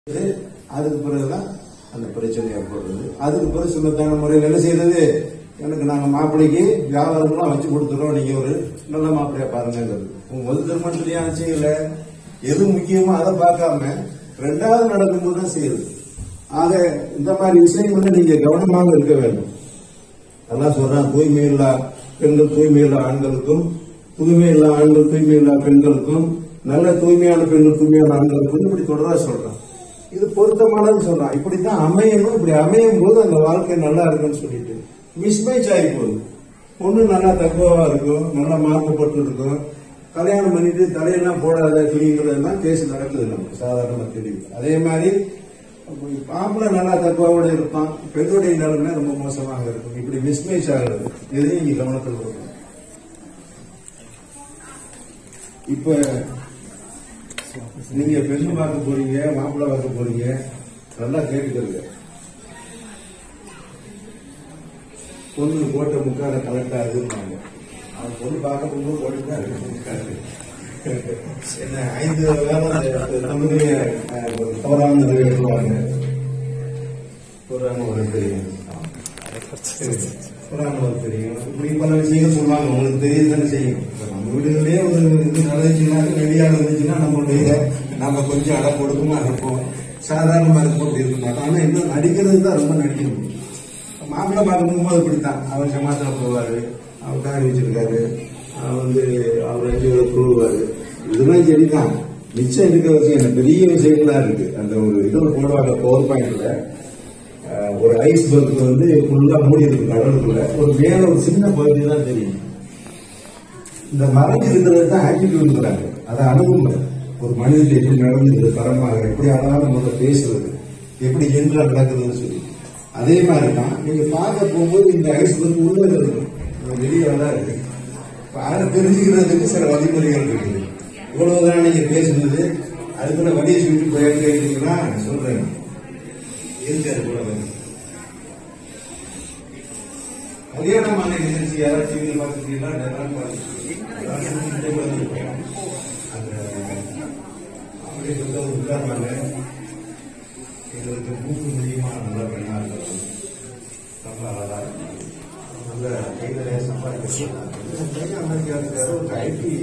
இது, அதுக்கு பிறகுதான் அந்த பிரச்சனையை போடுறது அதுக்கு பிறகு சுமத்தான முறையில் என்ன செய்யறது எனக்கு நாங்க மாப்பிள்ளைக்கு வியாபாரம்லாம் வச்சு கொடுத்துறோம் நீங்க ஒரு நல்ல மாப்பிள்ளையா பாருங்கிறது உங்க முதல் திருமணத்திலேயே செய்யல எது முக்கியமோ அதை பார்க்காம ரெண்டாவது நடக்கும்போது தான் செய்யுது ஆக இந்த மாதிரி விஷயங்கள்ல நீங்க கவனமாக இருக்க வேண்டும் அதான் சொல்றான் தூய்மை இல்லா பெண்கள் தூய்மை இல்லா ஆண்களுக்கும் தூய்மை இல்லா ஆண்கள் தூய்மை இல்லா பெண்களுக்கும் நல்ல தூய்மையான பெண்கள் தூய்மையான ஆண்களுக்கும் இப்படி தொடரா சொல்றான் இது பொருத்தமானது சொல்றான் இப்படித்தான் அமையணும் இப்படி அமையும் போது அந்த வாழ்க்கை நல்லா இருக்குன்னு சொல்லிட்டு மிஸ்மேட்ச் ஆகி போகுது பொண்ணு நல்லா தக்குவா இருக்கும் நல்லா மார்க்கப்பட்டு இருக்கும் கல்யாணம் பண்ணிட்டு தலையெல்லாம் போடாத துணிங்கிறதெல்லாம் கேஸ் நடக்குது நமக்கு சாதாரணமா தெரியுது அதே மாதிரி ஆம்பளை நல்லா தக்குவாவோட இருப்பான் பெண்ணுடைய நிலைமை ரொம்ப மோசமாக இருக்கும் இப்படி மிஸ்மேட்ச் ஆகிறது இதையும் நீங்க கவனத்தில் கொடுக்கணும் இப்ப நீங்க பெண்ணு பார்க்க போறீங்க மாப்பிள்ளை பார்க்க போறீங்க நல்லா கேட்டுக்கிறது பொண்ணு போட்ட முக்கால கலெக்டா இருக்குன்னாங்க அவன் பொண்ணு பார்க்க போகும்போது போட்டு தான் இருக்கு முக்காடு என்ன ஐந்து வேலை நம்முடைய தவறான நிறைவேற்றுவாங்க புறாம ஒரு தெரியும் புறாம ஒரு தெரியும் இப்படி பல விஷயங்கள் சொல்லுவாங்க உங்களுக்கு தெரியும் தானே செய்யும் இப்ப நம்ம வீடுகளே ஒரு இது நடந்துச்சுனாக்க வெளியா இருந்துச்சுன்னா நம்மளுடைய நம்ம கொஞ்சம் அடம் கொடுக்குமா இருப்போம் சாதாரணமா இருப்போம் அப்படி இருக்க மாட்டோம் ஆனா இன்னும் நடிக்கிறது தான் ரொம்ப நடிக்கணும் மாப்பிள்ளை பார்க்க போகும்போது இப்படித்தான் அவர் ஜமாத்துல போவாரு அவர் காரி வச்சிருக்காரு அவர் வந்து அவர் அஞ்சு குழுவாரு இதெல்லாம் சரிதான் மிச்சம் இருக்க வச்சு எனக்கு பெரிய விஷயங்களா இருக்கு அந்த ஒரு இதுல போடுவாங்க பவர் பாயிண்ட்ல ஒரு ஐஸ் பர்க் வந்து ஃபுல்லா மூடி இருக்கு கடலுக்குள்ள ஒரு மேல ஒரு சின்ன பகுதி தான் தெரியும் இந்த மறைஞ்சு இருக்கிறது தான் ஆட்டிடியூட்ங்கிறாங்க அதை அணுகுமுறை ஒரு மனிதன் எப்படி நடந்துக்கிறது தரமாக எப்படி அழகான முறையில் பேசுறது எப்படி என்ற நடக்குதுன்னு சொல்லி அதே மாதிரி தான் நீங்க பார்க்க போகும்போது இந்த ஐஸ்பர்க் உள்ள இருக்கும் வெளியே தான் இருக்கு இப்ப அதை தெரிஞ்சுக்கிறதுக்கு சில வழிமுறைகள் இருக்குது இவ்வளவுதான் நீங்க பேசுனது அதுக்குள்ள வழியை சுற்றி போயிட்டு கேட்டீங்கன்னா சொல்றேன் இருக்கு அது கூட வந்து கல்யாணமான நிகழ்ச்சி யாராவது டிவியில் பார்த்துருக்கீங்களா நேரம் பார்த்துருக்கீங்க அந்த அப்படி சொல்ல உட்கார்வாங்க எங்களுக்கு மூக்கு முடியுமா நல்ல பெண்ணா இருக்கிறது ரொம்ப அழகா இருக்கும். நல்ல கைதலைய சம்பாதிக்கிறாங்க அமெரிக்காவுக்கு ஒரு ஐடி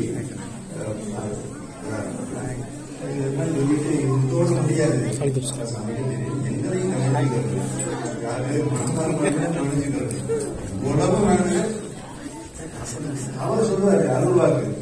இது மாதிரி சொல்லிட்டு இதோட முடியாது எங்களையும் கவனிக்கிறது யாரு மனப்பான்மையில கவனிச்சுக்கிறது உடம்பு வேணுங்க அவர் சொல்றாரு அருள்வாக்கு